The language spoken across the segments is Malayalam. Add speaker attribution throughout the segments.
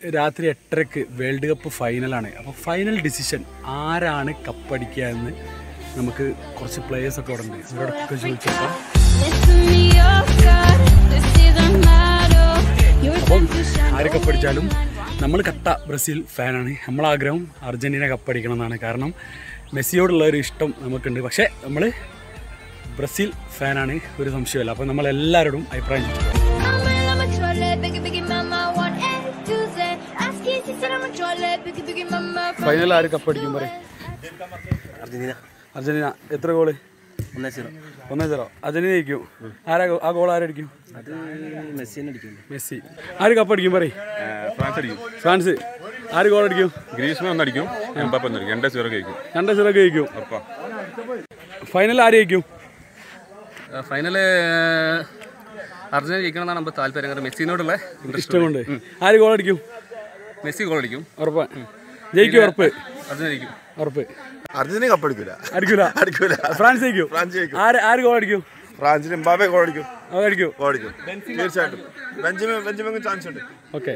Speaker 1: രാത്രി എട്ടരക്ക് വേൾഡ് കപ്പ് ഫൈനലാണ് അപ്പോൾ ഫൈനൽ ഡിസിഷൻ ആരാണ് കപ്പടിക്കുക എന്ന് നമുക്ക് കുറച്ച് പ്ലേയേഴ്സ് ഒക്കെ ഇവിടെ ഉണ്ട് ഇവരോടൊക്കെ ചോദിച്ചേക്കാം
Speaker 2: Listen me, oh God, this isn't matter. You're
Speaker 1: അപ്പം
Speaker 2: sent to shine.
Speaker 1: ആര് കപ്പടിച്ചാലും നമ്മൾ കട്ട ബ്രസീൽ ഫാനാണ് നമ്മളാഗ്രഹം അർജൻറ്റീന കപ്പടിക്കണം എന്നാണ് കാരണം മെസ്സിയോടുള്ള ഒരു ഇഷ്ടം നമുക്കുണ്ട് പക്ഷേ നമ്മൾ ബ്രസീൽ ഫാനാണ് ഒരു സംശയമില്ല അപ്പോൾ നമ്മളെല്ലാവരോടും അഭിപ്രായം ചോദിച്ചു
Speaker 2: I'm a, I'm a trolley, biggie, biggie, mama, one A to Z. Ask you, she said I'm a trolley, biggie, biggie, mama.
Speaker 1: Final ആര് കപ്പടിക്കും പറയും
Speaker 3: അർജന്റീന
Speaker 1: അർജന്റീന എത്ര ഗോള്
Speaker 3: ഒന്നേ സീറോ
Speaker 1: ഒന്നേ സീറോ അർജന്റീന ജയിക്കും ആരാ ഗോ- ആ ഗോൾ ആരടിക്കും
Speaker 3: അത് മെസ്സി തന്നെ അടിക്കുന്നുണ്ട്
Speaker 1: മെസ്സി ആര് കപ്പടിക്കും പറയും
Speaker 4: ഫ്രാൻസ് അടിക്കും
Speaker 1: ഫ്രാൻസ് ആര് ഗോൾ അടിക്കും
Speaker 4: ഗ്രീസ്മ ഒന്നടിക്കും എംബാപ്പ ഒന്നടിക്കും രണ്ടേ സീറോ കഴിക്കും
Speaker 1: രണ്ട് സീറോ ജയിക്കും
Speaker 4: ഉറപ്പാ
Speaker 1: ഫൈനൽ ആര് ജയിക്കും
Speaker 5: ഫൈനല് അർജന്റീന ജയിക്കണം എന്നാണ് നമുക്ക് താല്പര്യം കാരണം മെസ്സിനോടുള്ള ഇൻട്രസ്റ്റ്
Speaker 1: ഇഷ്ടം കൊണ്ട് ആര് ഗോൾ അടിക്കും
Speaker 5: മെസ്സി ഗോൾ അടിക്കും
Speaker 1: ഉറപ്പ് ജയിക്കും ഉറപ്പ്
Speaker 5: അർജന്റീന ജയിക്കും
Speaker 1: ഉറപ്പ്
Speaker 6: അർജന്റീന കപ്പടിക്കൂല
Speaker 1: അടിക്കൂല
Speaker 6: അടിക്കൂല
Speaker 1: ഫ്രാൻസ് ജയിക്കും
Speaker 6: ഫ്രാൻസ് ജയിക്കും.
Speaker 1: ആര് ആര് ഗോൾ അടിക്കും
Speaker 6: ഫ്രാൻസിന് എംബാബെ ഗോൾ അടിക്കും
Speaker 1: അത് അടിക്കും
Speaker 6: ഗോൾ അടിക്കും തീർച്ചയായിട്ടും ബെഞ്ചമിൻ ബെഞ്ചമിൻ ചാൻസ് ഉണ്ട്
Speaker 1: ഓക്കെ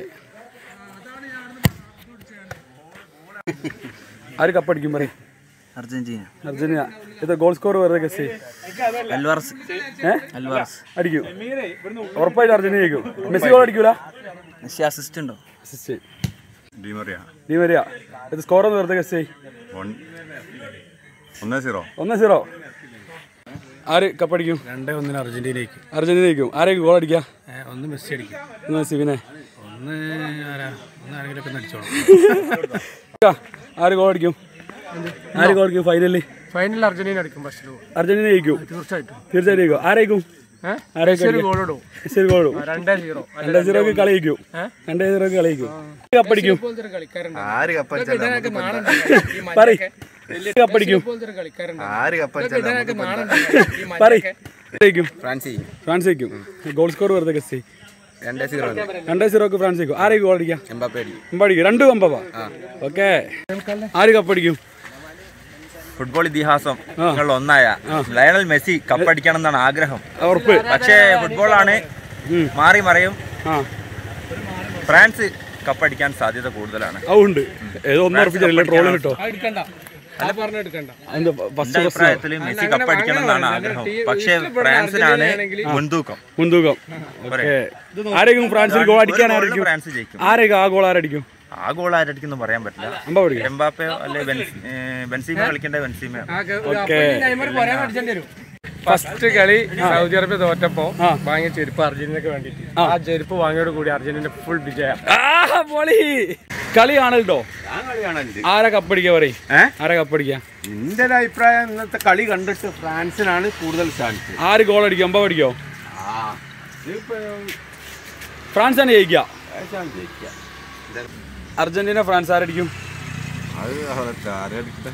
Speaker 1: ആര് കപ്പടിക്കും പറയും
Speaker 3: അർജന്റീന
Speaker 1: അർജന്റീന ഇത് ഗോൾ സ്കോർ വെറുതെ ഗസ്
Speaker 3: അൽവാർസ്
Speaker 1: ഏ
Speaker 3: അൽവാർസ്
Speaker 1: അടിക്കും ഉറപ്പായിട്ട് അർജന്റീന ജയിക്കും മെസ്സി ഗോൾ അടിക്കൂല
Speaker 3: മെസ്സി അസിസ്റ്റ് ഉണ്ടോ
Speaker 1: അസിസ്റ്റ്
Speaker 4: ഡിമറിയ
Speaker 1: നീ വരിക ഇത് സ്കോർ ഒന്ന് വെറുതെ ഗസ്
Speaker 4: വൺ ഒന്നേ സീറോ
Speaker 1: ഒന്ന് സീറോ ആര് കപ്പടിക്കും
Speaker 5: രണ്ടേ ഒന്നിന് അർജന്റീനയ്ക്ക്
Speaker 1: അർജന്റീന ജയിക്കും ആരേക്ക് ഗോൾ അടിക്കുക
Speaker 5: ഒന്ന് മെസ്സി അടിക്കും
Speaker 1: ഒന്ന് മെസ്സി പിന്നെ
Speaker 5: ഒന്ന് ആരാ ഒന്ന് ആരെങ്കിലും ഒക്കെ അടിച്ചോളൂ
Speaker 1: ആ, ആര് ഗോൾ അടിക്കും ആര് ഗോൾ അടിക്കും ഫൈനലിൽ
Speaker 5: ഫൈനലിൽ അർജന്റീന അടിക്കും ഫസ്റ്റ്
Speaker 1: അർജന്റീന ജയിക്കും
Speaker 5: തീർച്ചയായിട്ടും
Speaker 1: തീർച്ചയായും ജയിക്കും ആരേക്കും ആരേക്കും
Speaker 5: ഗോൾ ഇടും
Speaker 1: ശരി ഗോൾ ഇടും
Speaker 5: രണ്ടേ സീറോ
Speaker 1: രണ്ടേ സീറോക്ക് കളി ജയിക്കും രണ്ടേ സീറോക്ക് കളി ജയിക്കും കപ്പടിക്കും
Speaker 5: പോലത്തെ കളിക്കാരുണ്ട്
Speaker 6: ആര് കപ്പടിച്ചാലും
Speaker 1: പറയ് കപ്പടിക്കും
Speaker 5: കളിക്കാരുണ്ട്
Speaker 6: ആര് കപ്പടിച്ചാലും
Speaker 1: പറയ് ജയിക്കും
Speaker 5: ഫ്രാൻസ് ചെയ്യും
Speaker 1: ഫ്രാൻസ് ജയിക്കും ഗോൾ സ്കോർ വെറുതെ ഗസ്
Speaker 5: രണ്ടേ സീറോ
Speaker 1: രണ്ടേ സീറോക്ക് ഫ്രാൻസ് ജയിക്കും ആരേക്ക് ഗോൾ അടിക്കാം
Speaker 5: എംബാപ്പ അടിക്കും
Speaker 1: എമ്പടിക്കും രണ്ടും അമ്പവാ ഓക്കെ ആര് കപ്പടിക്കും
Speaker 7: ഫുട്ബോൾ ഇതിഹാസം നിങ്ങൾ ഒന്നായ ലയണൽ മെസ്സി കപ്പടിക്കണം എന്നാണ് ആഗ്രഹം
Speaker 1: ഉറപ്പ്
Speaker 7: പക്ഷേ ഫുട്ബോളാണ് മാറി മറയും
Speaker 1: ആ
Speaker 7: ഫ്രാൻസ് കപ്പടിക്കാൻ സാധ്യത കൂടുതലാണ്
Speaker 1: അതുണ്ട് ഏതോ ഒന്നുറപ്പിച്ചില്ല ട്രോള് കിട്ടോ
Speaker 5: എടുക്കണ്ട അത് പറഞ്ഞ എടുക്കണ്ട
Speaker 1: അതിന്റെ
Speaker 7: എന്റെ
Speaker 1: ഫസ്റ്റ്
Speaker 7: അഭിപ്രായത്തിൽ മെസ്സി കപ്പടിക്കണം എന്നാണ് ആഗ്രഹം പക്ഷേ ഫ്രാൻസിനാണ് മുൻതൂക്കം
Speaker 1: മുൻതൂക്കം ഓക്കെ ആരെങ്കിലും ഫ്രാൻസിൽ ഗോൾ
Speaker 7: ഒരു
Speaker 1: അടിക്കാനായിരിക്കും
Speaker 7: ഗോളിന് ഫ്രാൻസ് ജയിക്കും
Speaker 1: ആരെങ്കിലും ആ ഗോൾ ആരടിക്കും
Speaker 7: ആ ഗോൾ ആരടിക്കുന്നു പറയാൻ പറ്റില്ല
Speaker 1: അമ്പ പിടിക്കും
Speaker 7: എംബാപ്പയോ അല്ലെ ബെൻസ്- ഏ, ബെൻസീമ കളിക്കേണ്ട ബെൻസീമയോ
Speaker 1: ഓക്കെ
Speaker 5: ഫസ്റ്റ് കളി സൗദി അറേബ്യ തോറ്റപ്പോ
Speaker 1: ആ.
Speaker 5: വാങ്ങിയ ചെരുപ്പ് അർജന്റീനക്ക് വേണ്ടിട്ട് ആ ചെരുപ്പ് വാങ്ങിയോട് കൂടി അർജന്റീന ഫുൾ വിജയം
Speaker 1: ആ പൊളി കളി കാണലുണ്ടോ ആരാ കപ്പടിക്കാ പറയും ആരാ കപ്പടിക്കാ
Speaker 8: എന്റെ ഒരു അഭിപ്രായം ഇന്നത്തെ കളി കണ്ടിട്ട് ഫ്രാൻസിനാണ് കൂടുതൽ ചാൻസ്
Speaker 1: ആര് ഗോൾ അടിക്കും അമ്പ പഠിക്കോ ഫ്രാൻസ് തന്നെ ജയിക്കുക അർജന്റീന ഫ്രാൻസ് ആരടിക്കും
Speaker 6: അത് ആരടിക്കട്ടെ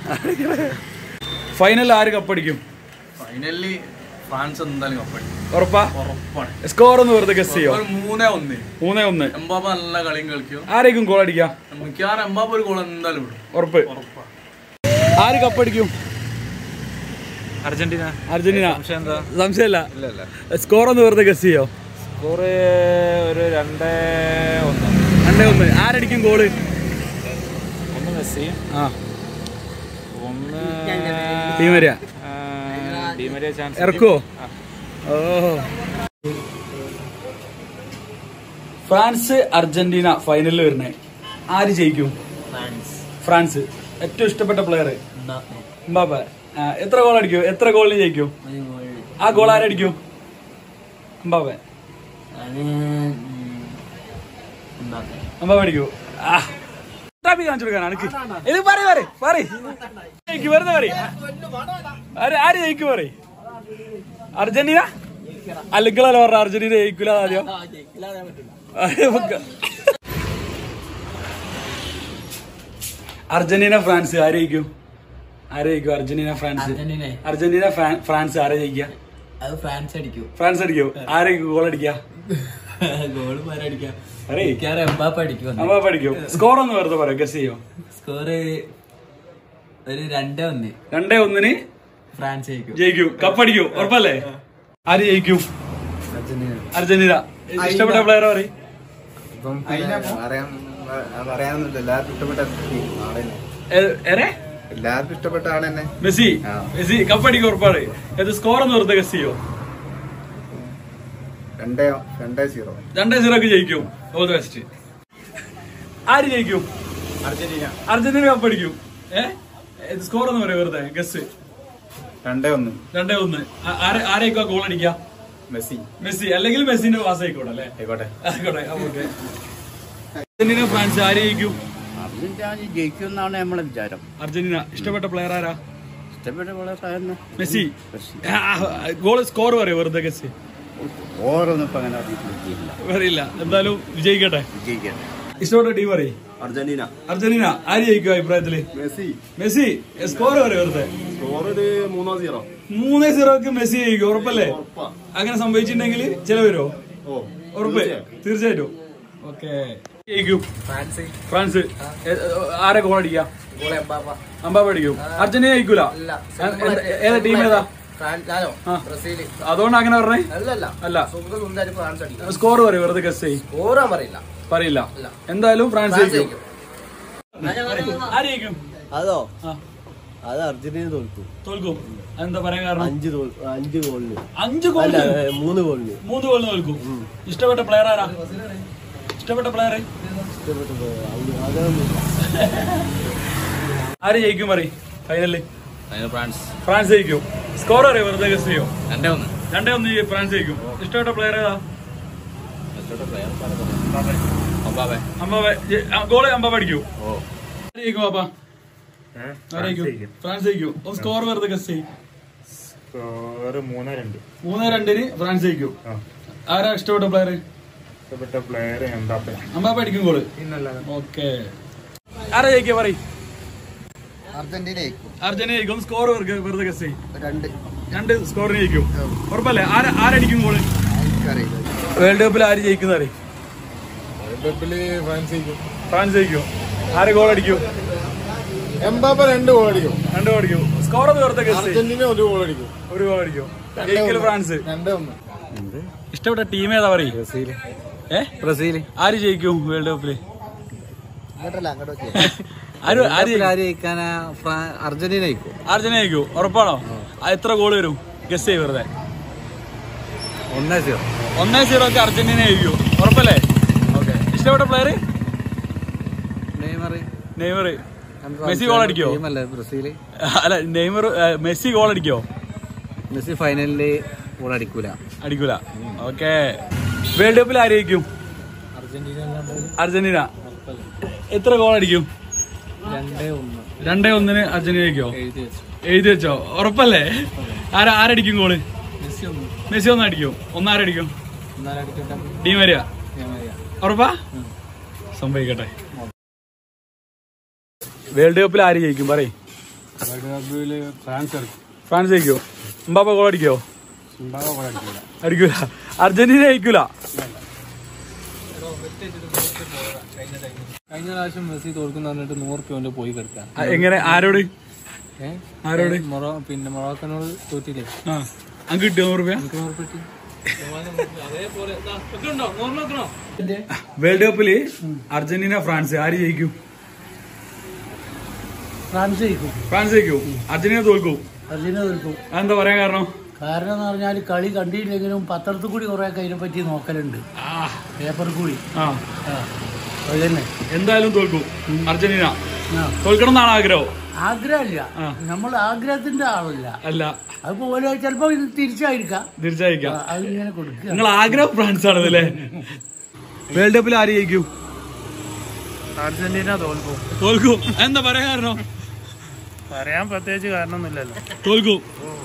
Speaker 1: ഫൈനൽ ആര് കപ്പടിക്കും
Speaker 5: ഫൈനലി ഫ്രാൻസ് എന്തായാലും കപ്പടിക്കും
Speaker 1: ഉറപ്പാ
Speaker 5: ഉറപ്പാണ്
Speaker 1: സ്കോർ ഒന്ന് വെറുതെ ഗസ് ചെയ്യോ
Speaker 5: ഒരു മൂന്നേ ഒന്ന്
Speaker 1: മൂന്നേ ഒന്ന്
Speaker 5: എംബാപ്പ നല്ല കളിയും കളിക്കും
Speaker 1: ആരേക്കും ഗോൾ അടിക്കുക
Speaker 5: മിക്കവാറും എംബാപ്പ ഒരു ഗോൾ എന്തായാലും ഇടും
Speaker 1: ഉറപ്പ് ആര് കപ്പടിക്കും
Speaker 7: അർജന്റീന
Speaker 1: അർജന്റീന സംശയമല്ല സ്കോർ ഒന്ന് വെറുതെ ഗസ് ചെയ്യോ
Speaker 7: സ്കോർ ഒരു രണ്ടേ ഒന്ന്
Speaker 1: രണ്ടേ ഒന്ന് ആരടിക്കും ഗോള്
Speaker 7: ഒന്ന് മെസ്സി
Speaker 1: ആ
Speaker 7: ഒന്ന്
Speaker 1: ടീം വരിക
Speaker 7: ഡിമരിയ ചാൻസ്
Speaker 1: ഇറക്കുവോ ഓ ഫ്രാൻസ് അർജന്റീന ഫൈനലിൽ വരുന്നേ ആര് ജയിക്കും ഫ്രാൻസ് ഏറ്റവും ഇഷ്ടപ്പെട്ട പ്ലെയർ ബാബ എത്ര ഗോൾ അടിക്കും എത്ര ഗോളിന് ജയിക്കും ആ ഗോൾ ആരടിക്കും ബാബ അമ്പാവ അടിക്കൂ ആ ടാപ്പി കാണിച്ചു കൊടുക്കാൻ അനക്ക് ഇത് പറയ് പറയ് പറയ് ജയിക്കും വെറുതെ പറയ് ആര് ആര് ജയിക്കും പറയ് അർജന്റീന അല്ലെങ്കിലല്ല പറഞ്ഞ അർജന്റീന ജയിക്കൂല ആദ്യം അർജന്റീന ഫ്രാൻസ് ആര് ജയിക്കും ആര് ജയിക്കും അർജന്റീന ഫ്രാൻസ് അർജന്റീന ഫ്രാ- ഫ്രാൻസ് ആരെ ജയിക്കുക
Speaker 3: അത് ഫ്രാൻസ് അടിക്കും
Speaker 1: ഫ്രാൻസ് അടിക്കോ ആരേക്കും ഗോൾ അടിക്കുക
Speaker 3: ഗോൾ അടിക്കാം
Speaker 1: പറയ്
Speaker 3: എംബാപ്പ അടിക്കും
Speaker 1: അമ്മ പഠിക്കോ സ്കോർ ഒന്ന് വെറുതെ പറയാം ഗസ് ചെയ്യോ
Speaker 3: സ്കോർ ഒരു രണ്ടേ ഒന്ന്
Speaker 1: രണ്ടേ ഒന്നിന്
Speaker 3: ഫ്രാൻസ് ജയിക്കും
Speaker 1: ജയിക്കും കപ്പടിക്കും ഉറപ്പല്ലേ ആര് ജയിക്കും അർജന്റീന ഇഷ്ടപ്പെട്ട പ്ലെയർ പറയും
Speaker 9: ഇപ്പം പറയാൻ പറയാനൊന്നുമില്ല എല്ലാവർക്കും ഇഷ്ടപ്പെട്ട team ആള് തന്നെ
Speaker 1: ഏ- ഏറെ
Speaker 9: എല്ലാവർക്കും ഇഷ്ടപ്പെട്ട ആള് തന്നെ
Speaker 1: മെസ്സി മെസ്സി കപ്പടിക്കും ഉറപ്പാണ് ഏത് സ്കോർ എന്ന് വെറുതെ ഗസ് ചെയ്യോ
Speaker 9: രണ്ടേ രണ്ടേ സീറോ
Speaker 1: രണ്ടേ സീറോക്ക് ജയിക്കും ഓൾ ദ ബെസ്റ്റ് ആര് ജയിക്കും
Speaker 9: അർജന്റീന
Speaker 1: അർജന്റീന കപ്പടിക്കും ഏഹ് സ്കോർ എന്ന് പറയാം വെറുതെ ഗസ്
Speaker 9: രണ്ടേ ഒന്ന്
Speaker 1: രണ്ടേ ഒന്ന് ആ- ആരെ- ആരെയൊക്കെ ഗോൾ അടിക്കുക
Speaker 9: മെസ്സി
Speaker 1: മെസ്സി അല്ലെങ്കിൽ മെസ്സിന്റെ പാസ് ആയിക്കോട്ടെ അല്ലേ
Speaker 9: ആയിക്കോട്ടെ
Speaker 1: ആയിക്കോട്ടെ ഓക്കെ അർജന്റീന ഫ്രാൻസ് ആര് ജയിക്കും
Speaker 10: അർജന്റീന ജയിക്കും എന്നാണ് നമ്മളെ വിചാരം
Speaker 1: അർജന്റീന ഇഷ്ടപ്പെട്ട പ്ലെയർ ആരാ
Speaker 10: ഇഷ്ടപ്പെട്ട വളരെ
Speaker 1: മെസ്സി ഗോൾ സ്കോർ പറയോ വെറുതെ ഗസ്
Speaker 10: ഓരോന്നും ഇപ്പൊ അങ്ങനെ അറിയില്ല
Speaker 1: അറിയില്ല എന്തായാലും വിജയിക്കട്ടെ
Speaker 10: വിജയിക്കട്ടെ
Speaker 1: ഇഷ്ടപ്പെട്ട ടീം പറയും
Speaker 6: അർജന്റീന
Speaker 1: അർജന്റീന ആര് ജയിക്കും അഭിപ്രായത്തില്
Speaker 6: മെസ്സി
Speaker 1: മെസ്സി സ്കോർ പറയും വെറുതെ
Speaker 6: സ്കോർ ഒരു മൂന്നോ സീറോ
Speaker 1: മൂന്നേ സീറോക്ക് മെസ്സി ജയിക്കും ഉറപ്പല്ലേ അങ്ങനെ സംഭവിച്ചിട്ടുണ്ടെങ്കിൽ ചില വരുമോ
Speaker 6: ഓ
Speaker 1: ഉറപ്പ് തീർച്ചയായിട്ടും ഓക്കെ ജയിക്കും
Speaker 3: ഫ്രാൻസ്
Speaker 1: ഫ്രാൻസ് ഏ- ആരെ ഗോൾ അടിക്കാം അമ്പാപ്പ അടിക്കും അർജന്റീന ജയിക്കൂല ഏ- ഏതാ ടീം ഏതാ ആ.
Speaker 3: ബ്രസീല്
Speaker 1: അതുകൊണ്ട് അങ്ങനെ പറഞ്ഞേ
Speaker 3: അല്ലല്ല
Speaker 1: അല്ല
Speaker 3: സുന്ദരി ഫ്രാൻസ് അടിക്കും
Speaker 1: സ്കോർ പറയും വെറുതെ ഗസ് ചെയ്യും
Speaker 3: ഓറാൻ പറയില്ല
Speaker 1: പറയില്ല എന്തായാലും ഫ്രാൻസ് ജയിക്കും ആര് ജയിക്കും
Speaker 11: അതോ
Speaker 1: ആ.
Speaker 11: അത് അർജന്റീന തോൽക്കും
Speaker 1: തോൽക്കും എന്താ പറയാൻ കാരണം
Speaker 11: അഞ്ച് തോൽ അഞ്ച് ഗോളിന്
Speaker 1: അഞ്ച്
Speaker 11: അല്ല
Speaker 1: ഗോൾ
Speaker 11: ഏ, മൂന്ന് ഗോളിന്
Speaker 1: മൂന്ന് ഗോൾ തോൽക്കും ഇഷ്ടപ്പെട്ട പ്ലെയർ ആരാ ഇഷ്ടപ്പെട്ട പ്ലെയർ
Speaker 11: ഇഷ്ടപ്പെട്ടു പോയി. അത് അതൊന്നുമില്ല
Speaker 1: ആര് ജയിക്കും പറയും ഫൈനലില്
Speaker 5: ഫ്രാൻസ്
Speaker 1: ഫ്രാൻസ് ജയിക്കും സ്കോർ അറിയോ വെറുതെ ഗസ് ചെയ്യോ
Speaker 5: രണ്ടേ ഒന്ന്
Speaker 1: രണ്ടേ ഒന്ന് ഈ ഫ്രാൻസ് ജയിക്കും ഇഷ്ടപ്പെട്ട പ്ലെയർ ഏതാ
Speaker 5: ഒമ്പാവേ
Speaker 1: അമ്പാവ ഗോള് അമ്പാവ അടിക്കൂ ആര് ജയിക്കും പാപ്പ ആര് ജയിക്കും ഫ്രാൻസ് ജയിക്കും ഒന്ന് സ്കോർ വെറുതെ ഗസ് ചെയ്യും
Speaker 6: സ്കോർ മൂന്ന് രണ്ട്
Speaker 1: മൂന്ന് രണ്ടിന് ഫ്രാൻസ് ജയിക്കും ആരാ ഇഷ്ടപ്പെട്ട പ്ലെയർ
Speaker 6: ഇഷ്ടപ്പെട്ട പ്ലെയർ എംബാപ്പെ
Speaker 1: അമ്പാപ്പ അടിക്കും ഗോള് ഓക്കെ ആരാ ജയിക്കുക പറയും
Speaker 9: അർജന്റീന ജയിക്കും
Speaker 1: അർജന്റീന ജയിക്കും സ്കോർ വെറുതെ ഗസ് ചെയ്യും
Speaker 9: രണ്ട്
Speaker 1: രണ്ട് സ്കോറിന് ജയിക്കും ഉറപ്പല്ലേ ആര് ആരടിക്കും ഗോള്
Speaker 9: എനിക്കറിയില്ല
Speaker 1: വേൾഡ് കപ്പിൽ ആര് ജയിക്കുന്ന അറിയും
Speaker 6: കപ്പില് ഫ്രാൻസ് ജയിക്കും
Speaker 1: ഫ്രാൻസ് ജയിക്കും ആര് ഗോൾ അടിക്കും
Speaker 6: എംബാപ്പ രണ്ട് ഗോൾ അടിക്കും
Speaker 1: രണ്ട് ഗോൾ അടിക്കും സ്കോർ ഒന്ന് വെറുതെ ഗസ് ചെയ്യും
Speaker 6: അർജന്റീന ഒരു ഗോൾ അടിക്കും
Speaker 1: ഒരു ഗോൾ അടിക്കും ജയിക്കല് ഫ്രാൻസ്
Speaker 6: രണ്ടേ ഒന്ന്
Speaker 1: ഇഷ്ടപ്പെട്ട ടീം ഏതാ പറയും ഏ
Speaker 3: ബ്രസീല്
Speaker 1: ആര് ജയിക്കും വേൾഡ് കപ്പില്
Speaker 9: അങ്ങോട്ടല്ല അങ്ങോട്ട്
Speaker 1: ആര് ആര് ജയിക്കും?
Speaker 3: ആര് ജയിക്കാനാ അർജന്റീന ജയിക്കും
Speaker 1: അർജന്റീന ജയിക്കും ഉറപ്പാണോ ആ, എത്ര ഗോൾ വരും ഗസ് ചെയ്യും വെറുതെ
Speaker 3: ഒന്നേ സീറോ
Speaker 1: ഒന്നേ സീറോ ഒക്കെ അർജന്റീന ജയിക്കും ഉറപ്പല്ലേ ഓക്കെ ഇഷ്ടപ്പെട്ട player
Speaker 3: Neymar
Speaker 1: Neymar Messi goal അടിക്കോ
Speaker 3: ടീമല്ലേ ബ്രസീല്
Speaker 1: അല്ല നെയ്മർ ഏ, മെസ്സി ഗോൾ അടിക്കോ
Speaker 3: മെസ്സി ഫൈനലില് ഗോൾ അടിക്കൂല
Speaker 1: അടിക്കൂല ഓക്കെ വേൾഡ് കപ്പിൽ ആര് ജയിക്കും അർജന്റീന എത്ര ഗോൾ അടിക്കും
Speaker 3: രണ്ടേ ഒന്ന്
Speaker 1: രണ്ടേ ഒന്നിന് അർജന്റീന ജയിക്കോ എഴുതി വെച്ചോ ഉറപ്പല്ലേ ആരാ ആരടിക്കും ഗോള്
Speaker 3: മെസ്സി ഒന്ന്
Speaker 1: മെസ്സി ഒന്ന് അടിക്കും ഒന്നാരടിക്കും
Speaker 3: ഒന്നാലടിക്കട്ടെ
Speaker 1: ഡീ വരിക ഉറപ്പാ സംഭവിക്കട്ടെ വേൾഡ് കപ്പിൽ ആര് ജയിക്കും പറയും
Speaker 6: വേൾഡ് കപ്പില് ഫ്രാൻസ് അടിക്കും
Speaker 1: ഫ്രാൻസ് ജയിക്കോ എംബാപ്പ ഗോൾ അടിക്കോ
Speaker 6: എംബാപ്പ ഗോൾ അടിക്കില്ല
Speaker 1: അടിക്കൂല അർജന്റീന ജയിക്കൂല
Speaker 3: കഴിഞ്ഞ പ്രാവശ്യം മെസ്സി തോൽക്കുന്ന പറഞ്ഞിട്ട് നൂറ് റുപ്യ പോയി കിടക്കാം
Speaker 1: ആ, എങ്ങനെ ആരോട് ആരോട്
Speaker 3: മൊറോ പിന്നെ മൊറോക്കനോട് തോറ്റില്ലേ
Speaker 1: ആ അങ്ങ് കിട്ടിയോ നൂറ് രൂപ
Speaker 3: എനിക്ക് നൂറ് പെട്ടി
Speaker 1: വേൾഡ് കപ്പില് അർജന്റീന ഫ്രാൻസ് ആര് ജയിക്കും
Speaker 10: ഫ്രാൻസ് ജയിക്കും
Speaker 1: ഫ്രാൻസ് ജയിക്കും അർജന്റീന തോൽക്കും
Speaker 10: അർജന്റീന തോൽക്കും
Speaker 1: അതെന്താ പറയാൻ കാരണം
Speaker 10: കാരണം എന്ന് പറഞ്ഞാൽ കളി കണ്ടില്ലെങ്കിലും പത്രത്തിൽ കൂടി കുറെ അതിനെ പറ്റി നോക്കലുണ്ട് പേപ്പറിൽ കൂടി
Speaker 1: ആ
Speaker 10: ആ അത് തന്നെ
Speaker 1: എന്തായാലും തോൽക്കും അർജന്റീന
Speaker 10: ആ.
Speaker 1: തോൽക്കണം എന്നാണ് ആഗ്രഹം
Speaker 10: ആഗ്രഹമില്ല നമ്മൾ ആഗ്രഹത്തിന്റെ ആളല്ല
Speaker 1: അല്ല
Speaker 10: അതുപോലെ ചിലപ്പോ ഇത് തിരിച്ചായിരിക്കാം
Speaker 1: തീർച്ചയായിരിക്കാം
Speaker 10: അത് ഇങ്ങനെ കൊടുക്കുക
Speaker 1: നിങ്ങൾ ആഗ്രഹം ഫ്രാൻസ് ആണല്ലേ വേൾഡ് കപ്പിൽ ആര് ജയിക്കും
Speaker 6: അർജന്റീന തോൽക്കും
Speaker 1: തോൽക്കും എന്താ പറയാൻ കാരണം
Speaker 6: പറയാൻ പ്രത്യേകിച്ച് കാരണമൊന്നുമില്ലല്ലോ
Speaker 1: തോൽക്കും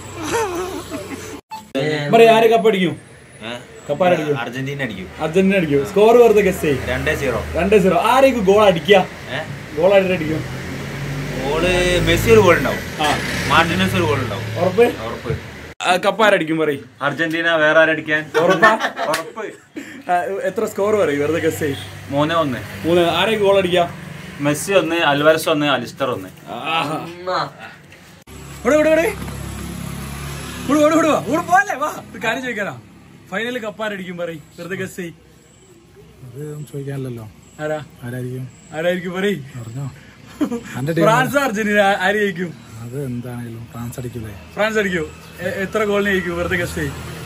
Speaker 1: പറയാ ആര് കപ്പടിക്കും കപ്പാരടിക്കും
Speaker 7: അർജന്റീന അടിക്കും
Speaker 1: അർജന്റീന അടിക്കും സ്കോർ വെറുതെ ഗസ് ചെയ്യും
Speaker 7: രണ്ടേ സീറോ
Speaker 1: രണ്ട് സീറോ ആരേക്കും ഗോൾ അടിക്കുക ഗോൾ ആയിട്ട് അടിക്കും
Speaker 7: ഗോള് മെസ്സി ഒരു ഗോൾ ഉണ്ടാവും
Speaker 1: ആ
Speaker 7: മാർട്ടിനസ് ഒരു ഗോൾ ഉണ്ടാവും
Speaker 1: ഉറപ്പ്
Speaker 7: ഉറപ്പ്
Speaker 1: കപ്പാരടിക്കും പറയും
Speaker 7: അർജന്റീന വേറെ ആരടിക്കാൻ
Speaker 1: ഉറപ്പാ
Speaker 7: ഉറപ്പ്
Speaker 1: ആ, എത്ര സ്കോർ പറയും വെറുതെ ഗസ് ചെയ്യും
Speaker 7: മൂന്നേ ഒന്ന്
Speaker 1: മൂന്ന് ആരേക്ക് ഗോൾ അടിക്കുക
Speaker 7: മെസ്സി ഒന്ന് അൽവരസ് ഒന്ന് അലിസ്റ്റർ ഒന്ന്
Speaker 1: ആഹാ. ഇവിടെ ഇവിടെ ഇവിടെ ഇവിടെ ഇവിടെ ഇവിടെ ഇവിടെ പോലെ വാ ഒരു കാര്യം ചോദിക്കാനാ ഫൈനലിൽ കപ്പാരടിക്കും പറയും വെറുതെ ഗസ് ചെയ്യും
Speaker 12: അത് ചോദിക്കാനല്ലോ
Speaker 1: ആരാ
Speaker 12: ആരായിരിക്കും
Speaker 1: ആരായിരിക്കും പറയും
Speaker 12: പറഞ്ഞോ എന്റെ ടീം
Speaker 1: ഫ്രാൻസ് അർജന്റീന ആര് ജയിക്കും
Speaker 12: അത് എന്താണെങ്കിലും ഫ്രാൻസ് അടിക്കില്ലേ
Speaker 1: ഫ്രാൻസ് അടിക്കോ എ- എത്ര ഗോളിന് ജയിക്കും വെറുതെ ഗസ്റ്റ്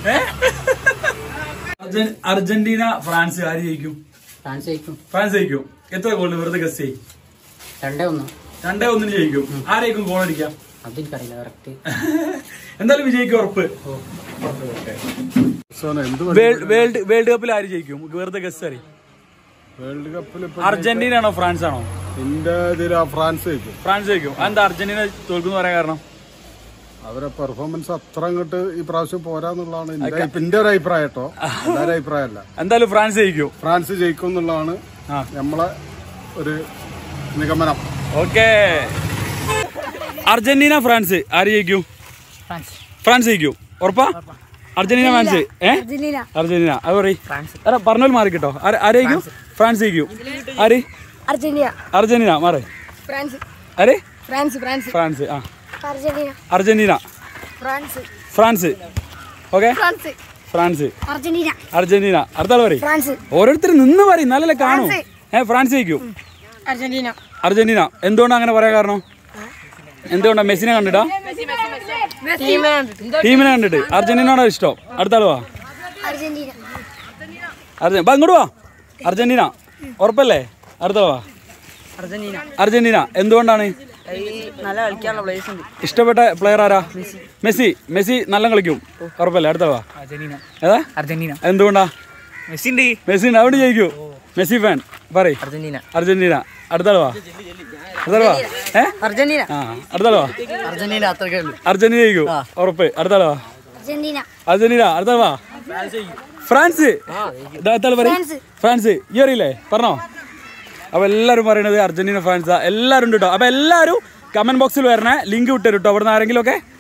Speaker 1: അർജന്റീന ഫ്രാൻസ് ആര് ജയിക്കും
Speaker 13: ഫ്രാൻസ് ജയിക്കും
Speaker 1: ഫ്രാൻസ് ജയിക്കും എത്ര ഗോളിന് വെറുതെ ഗസ്റ്റ് ചെയ്യും
Speaker 13: രണ്ടേ ഒന്ന്
Speaker 1: രണ്ടേ ഒന്നിന് ജയിക്കും ആരായിരിക്കും ഗോൾ അടിക്കാം
Speaker 13: അതെനിക്കറിയില്ല കറക്റ്റ്
Speaker 1: എന്തായാലും വിജയിക്കും ഉറപ്പ്
Speaker 12: എന്ത്
Speaker 1: വേൾഡ് വേൾഡ് വേൾഡ് കപ്പിൽ ആര് ജയിക്കും വെറുതെ ഗസ്റ്റ് അറിയും
Speaker 12: വേൾഡ് കപ്പിൽ
Speaker 1: അർജന്റീന ആണോ ഫ്രാൻസ് ആണോ
Speaker 12: എന്റെ ഇതിൽ ഫ്രാൻസ് ജയിക്കും
Speaker 1: ഫ്രാൻസ് ജയിക്കും എന്താ അർജന്റീന തോൽക്കുന്നു പറയാൻ കാരണം
Speaker 12: അവരെ പെർഫോമൻസ് അത്ര അങ്ങോട്ട് ഈ പ്രാവശ്യം പോരാന്നുള്ളതാണ് എന്റെ എന്റെ ഒരു അഭിപ്രായം കേട്ടോ എല്ലാവരും അഭിപ്രായമല്ല
Speaker 1: എന്തായാലും ഫ്രാൻസ് ജയിക്കും
Speaker 12: ഫ്രാൻസ് ജയിക്കും എന്നുള്ളതാണ് നമ്മളെ ഒരു നിഗമനം
Speaker 1: ഓക്കെ അർജന്റീന ഫ്രാൻസ് ആര് ജയിക്കും
Speaker 13: ഫ്രാൻസ്
Speaker 1: ഫ്രാൻസ് ജയിക്കും ഉറപ്പാ അർജന്റീന ഫ്രാൻസ് ഏ
Speaker 13: അർജന്റീന
Speaker 1: അർജന്റീന അത് പറയും അല്ല പറഞ്ഞോൽ മാറി കേട്ടോ ആര് ജയിക്കും ഫ്രാൻസ് ജയിക്കും ആര്
Speaker 2: അർജന്റീന
Speaker 1: അർജന്റീന മാറി
Speaker 2: ഫ്രാൻസ്
Speaker 1: ആര്
Speaker 2: ഫ്രാൻസ് ഫ്രാൻസ്
Speaker 1: ഫ്രാൻസ് ആ
Speaker 2: Argentina
Speaker 1: Argentina
Speaker 2: France
Speaker 1: France okay
Speaker 2: France
Speaker 1: France
Speaker 2: Argentina
Speaker 1: Argentina അടുത്ത ആൾ പറയും
Speaker 2: ഫ്രാൻസ്
Speaker 1: ഓരോരുത്തർ നിന്ന് പറയും നല്ലല്ലേ കാണൂ
Speaker 2: ഫ്രാൻസ്.
Speaker 1: ഏ ഫ്രാൻസ് ജയിക്കും
Speaker 2: അർജന്റീന
Speaker 1: അർജന്റീന എന്തുകൊണ്ടാണ് അങ്ങനെ പറയാൻ കാരണം എന്തുകൊണ്ടാ മെസ്സിനെ കണ്ടിട്ടാ ടീമിനെ കണ്ടിട്ട് അർജന്റീനയാണോ ഇഷ്ടം അടുത്ത ആള് വാ
Speaker 2: അർജന്റീന
Speaker 1: അർജന്റീന ബാ ഇങ്ങോട്ട് വാ അർജന്റീന ഉറപ്പല്ലേ അടുത്ത ആള് വാ
Speaker 13: അർജന്റീന
Speaker 1: അർജന്റീന എന്തുകൊണ്ടാണ്
Speaker 13: നല്ല കളിക്കാനുള്ള പ്ലേസ് ഉണ്ട്
Speaker 1: ഇഷ്ടപ്പെട്ട പ്ലെയർ ആരാ മെസ്സി മെസ്സി നല്ല കളിക്കും ഉറപ്പല്ലേ അടുത്ത ആള് വാ
Speaker 13: അർജന്റീന
Speaker 1: ഏതാ
Speaker 13: അർജന്റീന
Speaker 1: എന്തുകൊണ്ടാ
Speaker 13: മെസ്സി ഉണ്ട്
Speaker 1: മെസ്സി ഉണ്ട് അവിടെ ജയിക്കൂ മെസ്സി ഫാൻ പറയ്
Speaker 13: അർജന്റീന
Speaker 1: അർജന്റീന അടുത്ത ആള് വാ അടുത്ത ആള് വാ ഏ
Speaker 13: അർജന്റീന
Speaker 1: ആ അടുത്ത ആള് വാ
Speaker 13: അർജന്റീന അത്രക്കേ ഉള്ളൂ
Speaker 1: അർജന്റീന ജയിക്കൂ ഉറപ്പ് അടുത്ത ആള് വാ
Speaker 2: അർജന്റീന
Speaker 1: അർജന്റീന അടുത്ത ആള് വാ ഫ്രാൻസ് ഇതാ അടുത്ത ആള് പറയ്
Speaker 2: ഫ്രാൻസ്.
Speaker 1: ഫ്രാൻസ് ഈ അറിയില്ലേ പറഞ്ഞോ അപ്പൊ എല്ലാരും പറയണത് അർജന്റീന ഫ്രാൻസ് എല്ലാരും ഉണ്ട് കേട്ടോ അപ്പൊ എല്ലാരും കമന്റ് ബോക്സിൽ വരണേ ലിങ്ക് വിട്ടു കേട്ടോ അവിടെ നിന്ന് ആരെങ്കിലും ഒക്കെ